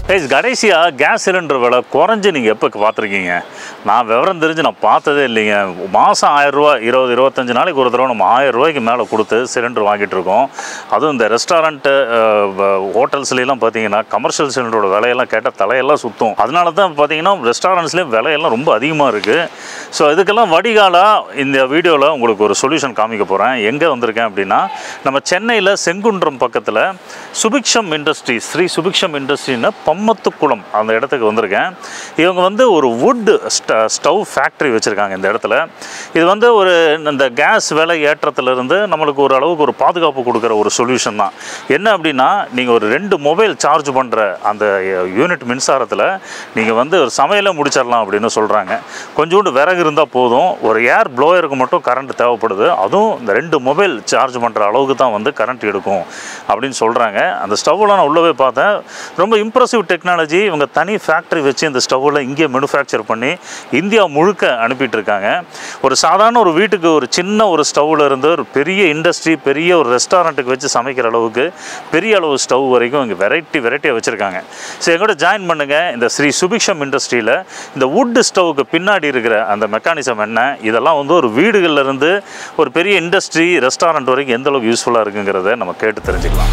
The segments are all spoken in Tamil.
கைஸ் கடைசியாக கேஸ் சிலிண்டர் விலை குறைஞ்சு நீங்கள் எப்போ பார்த்துருக்கீங்க நான் விவரம் தெரிஞ்சு நான் பார்த்ததே இல்லைங்க மாதம் ஆயிரரூவா இருபது இருபத்தஞ்சு நாளைக்கு ஒரு தடவை நம்ம ஆயிரம் ரூபாய்க்கு மேலே கொடுத்து சிலிண்டர் வாங்கிட்டு இருக்கோம் அதுவும் இந்த ரெஸ்டாரண்ட்டு ஹோட்டல்ஸ்லாம் பார்த்தீங்கன்னா கமர்ஷியல் சிலிண்டரோட விலையெல்லாம் கேட்டால் தலையெல்லாம் சுற்றும் அதனால தான் பார்த்தீங்கன்னா ரெஸ்டாரண்ட்ஸ்லேயும் விலையெல்லாம் ரொம்ப அதிகமாக இருக்குது ஸோ இதுக்கெல்லாம் வடிகாலாக இந்த வீடியோவில் உங்களுக்கு ஒரு சொல்யூஷன் காமிக்க போகிறேன் எங்கே வந்திருக்கேன் அப்படின்னா நம்ம சென்னையில் செங்குன்றம் பக்கத்தில் சுபிக்ஷம் இண்டஸ்ட்ரி ஸ்ரீ சுபிக்ஷம் இண்டஸ்ட்ரின்னு பம்மத்துக்குளம் அந்த இடத்துக்கு வந்திருக்கேன் இவங்க வந்து ஒரு வுட் ஸ்டவ் ஃபேக்ட்ரி வச்சுருக்காங்க இந்த இடத்துல இது வந்து ஒரு இந்த கேஸ் விலை ஏற்றத்திலிருந்து நம்மளுக்கு ஒரு அளவுக்கு ஒரு பாதுகாப்பு கொடுக்குற ஒரு சொல்யூஷன் தான் என்ன அப்படின்னா நீங்கள் ஒரு ரெண்டு மொபைல் சார்ஜ் பண்ணுற அந்த யூனிட் மின்சாரத்தில் நீங்கள் வந்து ஒரு சமையலை முடிச்சிடலாம் அப்படின்னு சொல்கிறாங்க கொஞ்சோண்டு விறகு இருந்தால் போதும் ஒரு ஏர் ப்ளோயருக்கு மட்டும் கரண்ட் தேவைப்படுது அதுவும் இந்த ரெண்டு மொபைல் சார்ஜ் பண்ணுற அளவுக்கு தான் வந்து கரண்ட் எடுக்கும் அப்படின்னு சொல்கிறாங்க அந்த ஸ்டவ்வில் நான் உள்ளவே பார்த்தேன் ரொம்ப இம்ப்ரெசிவ் டெக்னாலஜி இவங்க தனி ஃபேக்ட்ரி வச்சு இந்த ஸ்டவ்வில் இங்கே மேனுஃபேக்சர் பண்ணி இந்தியா முழுக்க அனுப்பிட்டு இருக்காங்க ஒரு சாதாரண ஒரு வீட்டுக்கு ஒரு சின்ன ஒரு ஸ்டவ்வில் இருந்து ஒரு பெரிய இண்டஸ்ட்ரி பெரிய ஒரு ரெஸ்டாரண்ட்டுக்கு வச்சு சமைக்கிற அளவுக்கு பெரிய அளவு ஸ்டவ் வரைக்கும் இங்கே வெரைட்டி வெரைட்டியாக வச்சுருக்காங்க ஸோ எங்கூட ஜாயின் பண்ணுங்கள் இந்த ஸ்ரீ சுபிக்ஷம் இண்டஸ்ட்ரியில் இந்த வுட் ஸ்டவ்வுக்கு பின்னாடி இருக்கிற அந்த மெக்கானிசம் என்ன இதெல்லாம் வந்து ஒரு வீடுகள்ல இருந்து ஒரு பெரிய இண்டஸ்ட்ரி ரெஸ்டாரண்ட் வரைக்கும் எந்த அளவுக்கு யூஸ்ஃபுல்லாக இருக்குங்கிறத நம்ம கேட்டு தெரிஞ்சுக்கலாம்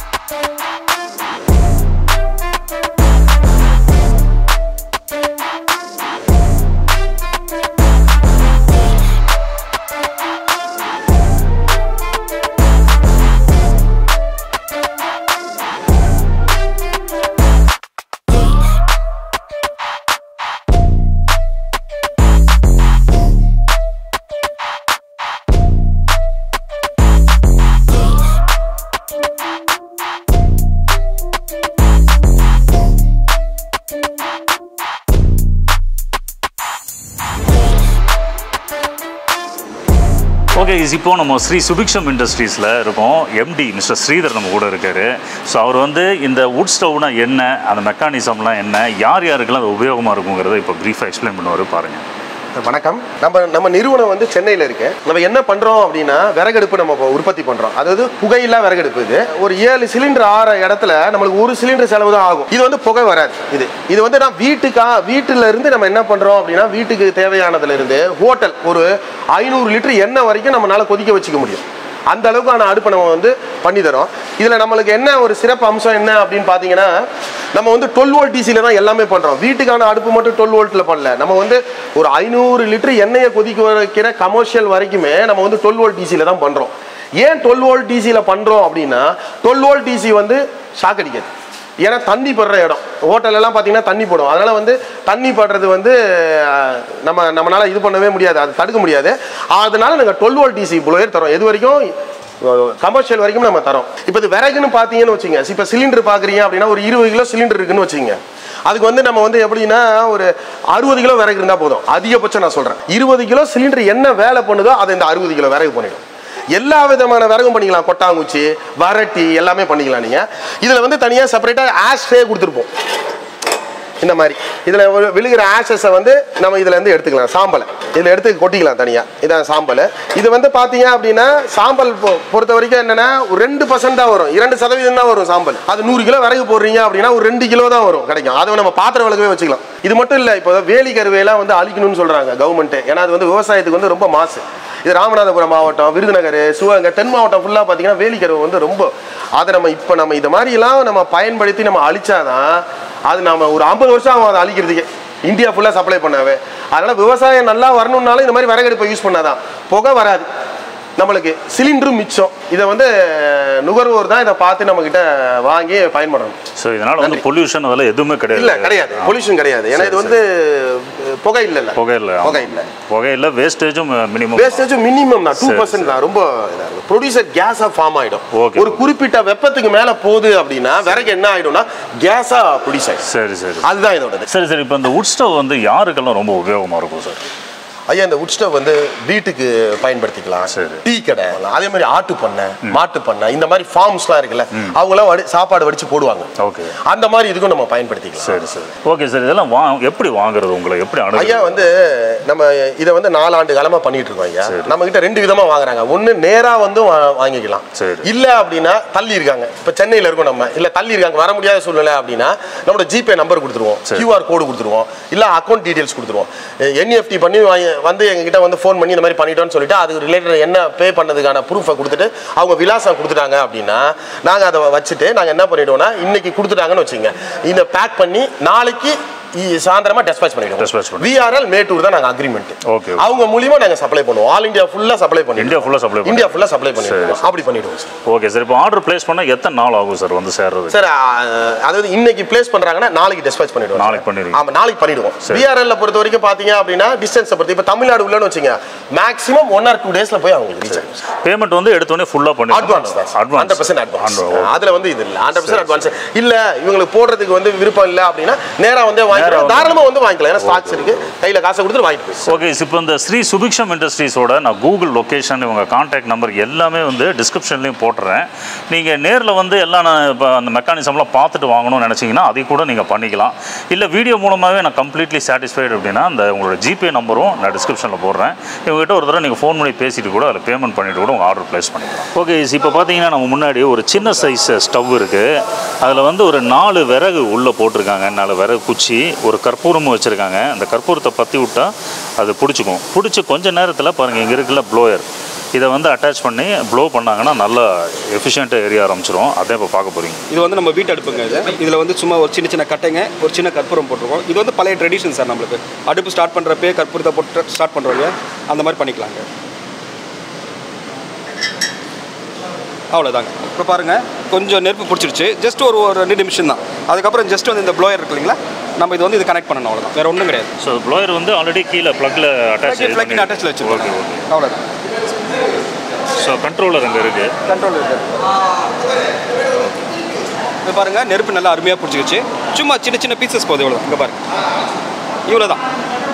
ஓகே இப்போ நம்ம ஸ்ரீ சுபிக்ஷம் இண்டஸ்ட்ரீஸில் இருக்கோம் எம்டி மிஸ்டர் ஸ்ரீதர் நம்ம கூட இருக்கார் ஸோ அவர் வந்து இந்த வுட் ஸ்டவ்னா என்ன அந்த மெக்கானிசம்லாம் என்ன யார் யாருக்கெல்லாம் அது உபயோகமாக இருக்குங்கிறத இப்போ ப்ரீஃபாக எக்ஸ்பிளைன் பண்ணுவார் பாருங்கள் வணக்கம் நம்ம நம்ம நிறுவனம் வந்து சென்னையில் இருக்கு நம்ம என்ன பண்றோம் அப்படின்னா விறகடுப்பு நம்ம இப்போ உற்பத்தி பண்றோம் அதாவது புகையில்லா விறகடுப்பு இது ஒரு ஏழு சிலிண்டர் ஆற இடத்துல நம்மளுக்கு ஒரு சிலிண்டர் செலவு தான் ஆகும் இது வந்து புகை வராது இது இது வந்து நான் வீட்டுக்கா வீட்டுல இருந்து நம்ம என்ன பண்றோம் அப்படின்னா வீட்டுக்கு தேவையானதுல இருந்து ஹோட்டல் ஒரு ஐநூறு லிட்டர் எண்ணெய் வரைக்கும் நம்மளால கொதிக்க வச்சுக்க முடியும் அந்த அளவுக்கான அடுப்பை நம்ம வந்து பண்ணி தரோம் இதில் நம்மளுக்கு என்ன ஒரு சிறப்பு அம்சம் என்ன அப்படின்னு பார்த்தீங்கன்னா நம்ம வந்து டுவெல் வோல்ட் டிசியில் தான் எல்லாமே பண்ணுறோம் வீட்டுக்கான அடுப்பு மட்டும் டுவெல் வோல்ட்டில் பண்ணல நம்ம வந்து ஒரு ஐநூறு லிட்டர் எண்ணெயை கொதிக்க வைக்கிற கமர்ஷியல் வரைக்குமே நம்ம வந்து டுவெல் வோல்ட் டிசியில் தான் பண்ணுறோம் ஏன் டுவெல் வோல்ட் டிசியில் பண்ணுறோம் அப்படின்னா டுவெல் வோல்ட் டிசி வந்து ஷாக் அடிக்காது ஏன்னா தண்ணி படுற இடம் ஹோட்டல் எல்லாம் பார்த்தீங்கன்னா தண்ணி போடும் அதனால வந்து தண்ணி படுறது வந்து அஹ், நம்ம நம்மளால இது பண்ணவே முடியாது அது தடுக்க முடியாது அதனால நாங்கள் டுவெல் வோல்ட் டிசி புளோயர் தரோம் எது வரைக்கும் கமர்ஷியல் வரைக்கும் நம்ம தரோம் இப்போ இது விறகுன்னு பார்த்தீங்கன்னு வச்சுங்க இப்போ சிலிண்டர் பார்க்குறீங்க அப்படின்னா ஒரு இருபது கிலோ சிலிண்டர் இருக்குன்னு வச்சுங்க அதுக்கு வந்து நம்ம வந்து எப்படின்னா ஒரு அறுபது கிலோ விறகு இருந்தால் போதும் அதிகபட்சம் நான் சொல்கிறேன் இருபது கிலோ சிலிண்டர் என்ன வேலை பண்ணுதோ அதை இந்த அறுபது கிலோ விறகு பண்ணிடும் எல்லா விதமான விறகும் பண்ணிக்கலாம் கொட்டாங்குச்சி வரட்டி எல்லாமே பண்ணிக்கலாம் நீங்கள் இதில் வந்து தனியாக செப்பரேட்டாக ஆஷ் ட்ரே கொடுத்துருப்போம் இந்த மாதிரி இதில் ஒரு விழுகிற ஆஷஸை வந்து நம்ம இதில் இருந்து எடுத்துக்கலாம் சாம்பலை இதில் எடுத்து கொட்டிக்கலாம் தனியாக இதான் சாம்பல் இது வந்து பார்த்தீங்க அப்படின்னா சாம்பல் பொ- பொறுத்த வரைக்கும் என்னென்னா ஒரு ரெண்டு பர்சன்ட் தான் வரும் இரண்டு சதவீதம் தான் வரும் சாம்பல் அது நூறு கிலோ விறகு போடுறீங்க அப்படின்னா ஒரு ரெண்டு கிலோ தான் வரும் கிடைக்கும் அதை நம்ம பாத்திரம் விளக்கவே வச்சுக்கலாம் இது மட்டும் இல்லை இப்போ வேலி கருவையெல்லாம் வந்து அழிக்கணும்னு சொல்கிறாங்க கவர்மெண்ட்டு ஏன்னா அது வந்து விவசாயத்துக்கு வந்து ரொம்ப மாசு இது ராமநாதபுரம் மாவட்டம் விருதுநகர் சிவகங்கை தென் மாவட்டம் ஃபுல்லாக பார்த்தீங்கன்னா வேலிக்கருவை வந்து ரொம்ப அதை நம்ம இப்போ நம்ம இது மாதிரிலாம் நம்ம பயன்படுத்தி நம்ம அழிச்சாதான் அது நம்ம ஒரு ஐம்பது வருஷம் ஆகும் அதை அழிக்கிறதுக்கு இந்தியா ஃபுல்லாக சப்ளை பண்ணாவே அதனால் விவசாயம் நல்லா வரணும்னாலும் இந்த மாதிரி விறகடுப்பை யூஸ் பண்ணாதான் புகை வராது நம்மளுக்கு சிலிண்டரும் மிச்சம் இதை வந்து நுகர்வோர் தான் இதை பார்த்து நம்மக்கிட்ட வாங்கி பயன்படணும் ஸோ இதனால் வந்து பொல்யூஷன் அதெல்லாம் எதுவுமே இல்லை கிடையாது கிடையாது பொல்யூஷன் கிடையாது ஏன்னா இது வந்து புகை இல்லைல்ல புகை இல்லை புகை இல்லை புகையில் வேஸ்டேஜும் மினிமம் வேஸ்டேஜ் மினிமம் தான் டூ பர்சன்ட் தான் ரொம்ப ப்ரொடியூசர் கேஸா ஃபார்ம் ஆயிடும் Okay. ஒரு குறிப்பிட்ட வெப்பத்துக்கு மேல போகுது அப்படின்னா விறகு என்ன ஆயிடும்னா கேஸா ப்ரொடியூஸ் ஆயிடும் சரி சரி அதுதான் இதோடது சரி சரி இப்போ இந்த வுட் ஸ்டவ் வந்து யாருக்கெல்லாம் ரொம்ப உபயோகமாக இருக்கும் சார் ஐயா இந்த உட் ஸ்டவ் வந்து வீட்டுக்கு பயன்படுத்திக்கலாம் சரி. டீ கடை அதே மாதிரி ஆட்டு பண்ணை மாட்டு பண்ணை இந்த மாதிரி ஃபார்ம்ஸ்லாம் இருக்குல்ல அவங்களாம் வடி சாப்பாடு வடிச்சு போடுவாங்க ஓகே அந்த மாதிரி இதுக்கும் நம்ம பயன்படுத்திக்கலாம் சரி சரி ஓகே சார் இதெல்லாம் வா எப்படி வாங்குறது உங்களை எப்படி ஐயா அணுகு வந்து நம்ம இதை வந்து நாலு ஆண்டு காலமா பண்ணிட்டு இருக்கோம் ஐயா நம்ம கிட்ட ரெண்டு விதமா வாங்குறாங்க ஒண்ணு நேரா வந்து வா- வாங்கிக்கலாம் சரி. இல்ல அப்படின்னா தள்ளி இருக்காங்க இப்ப சென்னையில இருக்கோம் நம்ம இல்ல தள்ளி இருக்காங்க வர முடியாத சூழ்நிலை அப்படின்னா நம்மளோட ஜிபே நம்பர் கொடுத்துருவோம் கியூஆர் கோடு கொடுத்துருவோம் இல்ல அக்கௌண்ட் டீடைல்ஸ் கொடுத்துருவோம் என்இஎஃப்டி பண்ணி வாங்கி- வந்து எங்ககிட்ட வந்து ஃபோன் பண்ணி இந்த மாதிரி பண்ணிட்டோம்னு சொல்லிட்டு அதுக்கு ரிலேட்டட் என்ன பே பண்ணதுக்கான ப்ரூஃபை கொடுத்துட்டு அவங்க விலாசம் கொடுத்துட்டாங்க அப்படின்னா நாங்க அதை வச்சுட்டு நாங்க என்ன பண்ணிடுவோம்னா இன்னைக்கு கொடுத்துட்டாங்கன்னு வச்சுங்க இந்த பேக் பண்ணி நாளைக்கு இ- சாயந்தரமா டெஸ்பாச் பண்ணிடுவோம் Dispatch பண்ணுவோம். விஆர்எல் மேட்டூர் தான் நாங்க அக்ரிமெண்ட் Okay. அவங்க மூலியமா நாங்க சப்ளை பண்ணுவோம் ஆல் இந்தியா ஃபுல்லா சப்ளை பண்ணிடுவோம் இந்தியா ஃபுல்லாக சப்ளை இந்தியா ஃபுல்லா சப்ளை பண்ணிடுவோம் அப்படி பண்ணிடுவோம் சார் ஓகே சார் இப்போ ஆர்டர் பிளேஸ் பண்ணால் எத்தனை நாள் ஆகும் சார் வந்து சேர்றது சார் அஹ், அதாவது இன்னைக்கு பிளேஸ் பண்றாங்கன்னா நாளைக்கு டிஸ்பேச் பண்ணிடுவோம் நாளைக்கு பண்ணிடுவீங்க. ஆமா நாளைக்கு பண்ணிடுவோம் விஆர்எல்ல பொறுத்த வரைக்கும் பாத்தீங்க அப்படின்னா டிஸ்டன்ஸ் பொறுத்து இப்போ தமிழ்நாடு உள்ளன்னு வச்சுங்க மேக்ஸிமம் ஒன் ஆர் டூ டேஸ்ல போய் அவங்களுக்கு ரீச் ஆகும் பேமெண்ட் வந்து எடுத்தோடனே ஃபுல்லாக பண்ணி அட்வான்ஸ் தான் ஹண்ட்ரட் அட்வான்ஸ் பர்சன்ட் அட்வான்ஸ் அதுல வந்து இது இல்ல ஹண்ட்ரட் பர்சன்ட் அட்வான்ஸ் இல்ல இவங்களுக்கு போடுறதுக்கு வந்து விருப்பம் இல்ல அப்படின்னா நேரா வந்து வாங்கிக்கலாம் வந்து- தாராளமா வந்து வாங்கிக்கலாம் ஏன்னா ஸ்டாக்ஸ் இருக்கு கையில காசை கொடுத்துட்டு வாங்கிட்டு போய் ஓகே இப்போ இந்த ஸ்ரீ சுபிக்ஷம் இண்டஸ்ட்ரீஸோட நான் கூகுள் லொக்கேஷன் இவங்க கான்டாக்ட் நம்பர் எல்லாமே வந்து டிஸ்கிரிப்ஷன்லையும் போட்டுறேன் நீங்கள் நேரில் வந்து எல்லாம் நான் இப்போ அந்த மெக்கானிசம்லாம் பார்த்துட்டு வாங்கணும்னு நினச்சிங்கன்னா அதை கூட நீங்கள் பண்ணிக்கலாம் இல்லை வீடியோ மூலமாகவே நான் கம்ப்ளீட்லி சாட்டிஸ்ஃபைடு அப்படின்னா அந்த உங்களோட ஜிபே நம்பரும் நான் டிஸ்கிரிப்ஷனில் போடுறேன் இவங்ககிட்ட ஒரு தடவை நீங்கள் ஃபோன் பண்ணி பேசிட்டு கூட அதில் பேமெண்ட் பண்ணிட்டு கூட உங்கள் ஆர்டர் ப்ளேஸ் பண்ணிக்கலாம் ஓகே இப்போ பார்த்தீங்கன்னா நம்ம முன்னாடி ஒரு சின்ன சைஸ் ஸ்டவ் இருக்குது அதில் வந்து ஒரு நாலு விறகு உள்ளே போட்டிருக்காங்க நாலு விறகு குச்சி ஒரு கற்பூரமும் வச்சுருக்காங்க அந்த கற்பூரத்தை பற்றி விட்டா அது பிடிச்சிக்கும் பிடிச்சி கொஞ்ச நேரத்தில் பாருங்கள் இங்கே இருக்குல்ல ப்ளோயர் இதை வந்து அட்டாச் பண்ணி ப்ளோ பண்ணாங்கன்னா நல்லா எஃபிஷியண்ட்டாக எரிய ஆரம்பிச்சிரும் அதே இப்போ பார்க்க போகிறீங்க இது வந்து நம்ம வீட்டு அடுப்புங்க இது இதில் வந்து சும்மா ஒரு சின்ன சின்ன கட்டைங்க ஒரு சின்ன கற்பூரம் போட்டிருக்கோம் இது வந்து பழைய ட்ரெடிஷன் சார் நம்மளுக்கு அடுப்பு ஸ்டார்ட் பண்ணுறப்பே கற்பூரத்தை போட்டு ஸ்டார்ட் பண்ணுறோம் இல்லையா அந்த மாதிரி பண்ணிக்கலாங்க அவ்வளோதாங்க இப்போ பாருங்கள் கொஞ்சம் நெருப்பு பிடிச்சிருச்சு ஜஸ்ட் ஒரு ஒரு ரெண்டு நிமிஷம் தான் அதுக்கப்புறம் ஜஸ்ட் வந்து இந்த ப்ளோயர் இருக்கு இல்லைங்களா நம்ம இது வந்து இது கனெக்ட் பண்ணணும் அவ்வளோதான் வேறு ஒன்றும் கிடையாது ஸோ ப்ளோயர் வந்து ஆல்ரெடி கீழே ப்ளக்கில் அட்டாச் ப்ளக்கின் அட்டாச்சில் வச்சுருக்கோம் ஓகே ஓகே அவ்வளோதான் ஸோ கண்ட்ரோலர் அங்கே இருக்குது கண்ட்ரோல் இருக்கு இது பாருங்க நெருப்பு நல்லா அருமையாக பிடிச்சிக்கிச்சு சும்மா சின்ன சின்ன பீசஸ் போகுது இவ்வளோ இங்கே பாருங்க இவ்வளோ தான்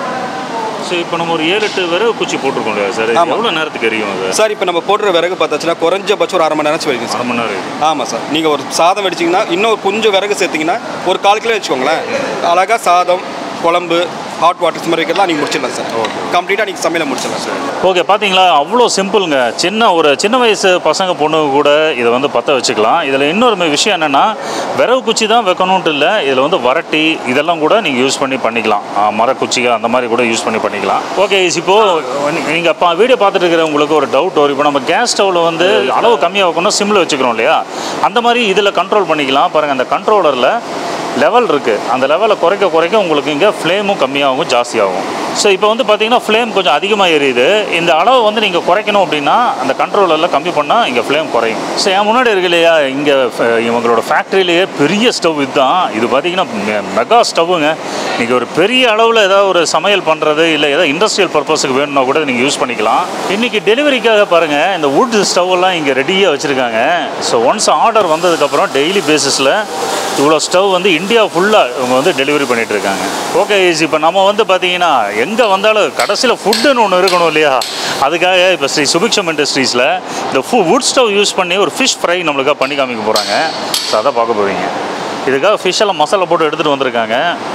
ஸோ இப்போ நம்ம ஒரு ஏழு எட்டு விறகு குச்சி போட்டிருக்கோம் இல்லையா சார் ஆமா. எவ்வளோ நேரத்துக்கு எரியும் அது சார் இப்போ நம்ம போடுற விறகு பார்த்தாச்சுன்னா குறைஞ்சபட்சம் ஒரு அரை மணி நேரம் வரைக்கும் சார் அரை மணி நேரம் எரியும் ஆமாம் சார் நீங்கள் ஒரு சாதம் வெடிச்சிங்கன்னா இன்னும் கொஞ்சம் விறகு சேர்த்திங்கன்னா ஒரு கால் கிலோ வச்சுக்கோங்களேன் அழகாக சாதம் குழம்பு ஹாட் வாட்டர்ஸ் மாதிரி வைக்கிறதா நீங்கள் முடிச்சிடலாம் சார் கம்ப்ளீட்டாக நீங்கள் சமையலை முடிச்சிடலாம் சார் ஓகே பார்த்தீங்களா அவ்வளோ சிம்பிளுங்க சின்ன ஒரு சின்ன வயசு பசங்க பொண்ணு கூட இதை வந்து பற்ற வச்சுக்கலாம் இதில் இன்னொரு ம- விஷயம் என்னென்னா விறகு குச்சி தான் வைக்கணுன்ட்டு இல்லை இதில் வந்து வரட்டி இதெல்லாம் கூட நீங்கள் யூஸ் பண்ணி பண்ணிக்கலாம் ஆ, மரக்குச்சிகள் அந்த மாதிரி கூட யூஸ் பண்ணி பண்ணிக்கலாம் ஓகே இப்போது நீங்கள் அப்போ வீடியோ பார்த்துட்டு இருக்கிற உங்களுக்கு ஒரு டவுட் வரும் இப்போ நம்ம கேஸ் ஸ்டவ்வில் வந்து அளவு கம்மியாக வைக்கணும் சிம்மில் வச்சுக்கிறோம் இல்லையா அந்த மாதிரி இதில் கண்ட்ரோல் பண்ணிக்கலாம் பாருங்கள் அந்த கண்ட்ரோலரில் லெவல் இருக்குது அந்த லெவலை குறைக்க குறைக்க உங்களுக்கு இங்கே ஃப்ளேமும் கம்மியாகும் ஜாஸ்தியாகும் ஸோ இப்போ வந்து பார்த்தீங்கன்னா ஃப்ளேம் கொஞ்சம் அதிகமாக எரியுது இந்த அளவை வந்து நீங்கள் குறைக்கணும் அப்படின்னா அந்த கண்ட்ரோலரில் கம்மி பண்ணால் இங்கே ஃப்ளேம் குறையும் ஸோ என் முன்னாடி இருக்கு இல்லையா இங்கே இவங்களோட ஃபேக்ட்ரியிலேயே பெரிய ஸ்டவ் இதுதான் இது பார்த்தீங்கன்னா மெ- மெகா ஸ்டவ்வுங்க நீங்கள் ஒரு பெரிய அளவில் ஏதாவது ஒரு சமையல் பண்ணுறது இல்லை ஏதாவது இண்டஸ்ட்ரியல் பர்பஸுக்கு வேணும்னா கூட நீங்கள் யூஸ் பண்ணிக்கலாம் இன்றைக்கி டெலிவரிக்காக பாருங்கள் இந்த வுட் ஸ்டவ் எல்லாம் இங்கே ரெடியாக வச்சுருக்காங்க ஸோ ஒன்ஸ் ஆர்டர் வந்ததுக்கப்புறம் டெய்லி பேசிஸில் இவ்வளோ ஸ்டவ் வந்து இந்தியா ஃபுல்லாக இவங்க வந்து டெலிவரி பண்ணிட்டு இருக்காங்க ஓகே இப்போ நம்ம வந்து பார்த்தீங்கன்னா எங்கே வந்தாலும் கடைசியில் ஃபுட்டுன்னு ஒன்று இருக்கணும் இல்லையா அதுக்காக இப்போ ஸ்ரீ சுபிக்ஷம் இண்டஸ்ட்ரீஸில் இந்த ஃபு வுட் ஸ்டவ் யூஸ் பண்ணி ஒரு ஃபிஷ் ஃப்ரை நம்மளுக்காக பண்ணி காமிக்க போகிறாங்க ஸோ அதை பார்க்க போகிறீங்க இதுக்காக ஃபிஷ் எல்லாம் மசாலா போட்டு எடுத்துகிட்டு வந்திருக்காங்க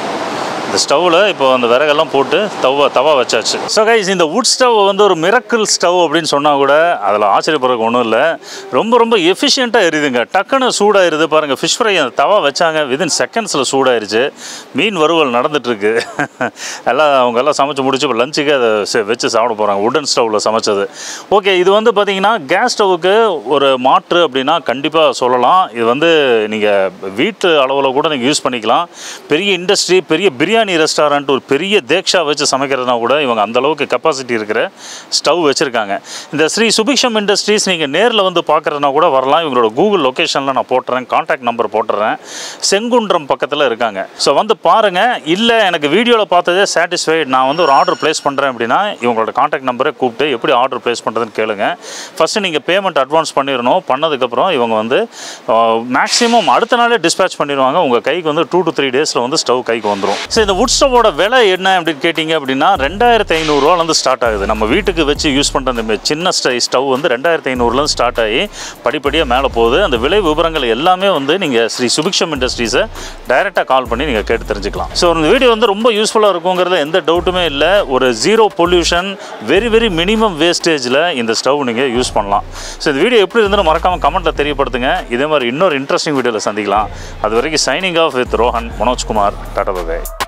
இந்த ஸ்டவ்வில் இப்போ அந்த விறகெல்லாம் போட்டு தவா தவா வச்சாச்சு ஸோ கைஸ் இந்த வுட் ஸ்டவ் வந்து ஒரு மிரக்கிள் ஸ்டவ் அப்படின்னு சொன்னால் கூட அதில் ஆச்சரியப்படுறதுக்கு ஒன்றும் இல்லை ரொம்ப ரொம்ப எஃபிஷியண்ட்டாக எரியுதுங்க டக்குன்னு சூடாயிருது பாருங்கள் ஃபிஷ் ஃப்ரை அந்த தவா வச்சாங்க வித்தின் செகண்ட்ஸில் சூடாயிருச்சு மீன் வறுவல் நடந்துட்டுருக்கு எல்லாம் அவங்க எல்லாம் சமைச்சு முடிச்சு இப்போ லஞ்சுக்கு அதை செ- வச்சு சாப்பிட போகிறாங்க உடன் ஸ்டவ்வில் சமைச்சது ஓகே இது வந்து பார்த்தீங்கன்னா கேஸ் ஸ்டவ்வுக்கு ஒரு மாற்று அப்படின்னா கண்டிப்பாக சொல்லலாம் இது வந்து நீங்கள் வீட்டு அளவில் கூட நீங்கள் யூஸ் பண்ணிக்கலாம் பெரிய இண்டஸ்ட்ரி பெரிய பிரியாணி ரெஸ்டாரண்ட் ஒரு பெரிய தேக்ஷா வச்சு சமைக்கிறதுனா கூட இவங்க அந்த அளவுக்கு கெப்பாசிட்டி இருக்கிற ஸ்டவ் வச்சுருக்காங்க இந்த ஸ்ரீ சுபிக்ஷம் இண்டஸ்ட்ரீஸ் நீங்கள் நேரில் வந்து பார்க்குறதுனா கூட வரலாம் இவங்களோட கூகுள் லொக்கேஷனில் நான் போட்டுறேன் காண்டாக்ட் நம்பர் போட்டுறேன் செங்குன்றம் பக்கத்தில் இருக்காங்க ஸோ வந்து பாருங்கள் இல்லை எனக்கு வீடியோவில் பார்த்ததே சாட்டிஸ்ஃபைட் நான் வந்து ஒரு ஆர்டர் ப்ளேஸ் பண்ணுறேன் அப்படின்னா இவங்களோட காண்டாக்ட் நம்பரை கூப்பிட்டு எப்படி ஆர்டர் ப்ளேஸ் பண்ணுறதுன்னு கேளுங்க ஃபஸ்ட்டு நீங்கள் பேமெண்ட் அட்வான்ஸ் பண்ணிடணும் பண்ணதுக்கப்புறம் இவங்க வந்து மேக்ஸிமம் அடுத்த நாளே டிஸ்பேச் பண்ணிடுவாங்க உங்கள் கைக்கு வந்து டூ டு த்ரீ டேஸில் வந்து ஸ்டவ் கைக்கு வந்துடும் ஸோ இந்த இந்த வுட் ஸ்டவோட விலை என்ன அப்படின்னு கேட்டிங்க அப்படின்னா ரெண்டாயிரத்தி ஐநூறுரூவாலேருந்து ஸ்டார்ட் ஆகுது நம்ம வீட்டுக்கு வச்சு யூஸ் பண்ணுற இந்த சின்ன ஸ்டை ஸ்டவ் வந்து ரெண்டாயிரத்தி ஐநூறுலேருந்து ஸ்டார்ட் ஆகி படிப்படியாக மேலே போகுது அந்த விலை விவரங்கள் எல்லாமே வந்து நீங்கள் ஸ்ரீ சுபிக்ஷம் இண்டஸ்ட்ரீஸை டைரெக்டாக கால் பண்ணி நீங்கள் கேட்டு தெரிஞ்சுக்கலாம் ஸோ இந்த வீடியோ வந்து ரொம்ப யூஸ்ஃபுல்லாக இருக்குங்கிறதுல எந்த டவுட்டுமே இல்லை ஒரு zero pollution very very minimum வேஸ்டேஜில் இந்த ஸ்டவ் நீங்கள் யூஸ் பண்ணலாம் ஸோ இந்த வீடியோ எப்படி இருந்தாலும் மறக்காமல் கமெண்ட்டில் தெரியப்படுத்துங்க இதே மாதிரி இன்னொரு இன்ட்ரெஸ்டிங் வீடியோவில் சந்திக்கலாம் அது வரைக்கும் signing off with Rohan Manojkumar tata bye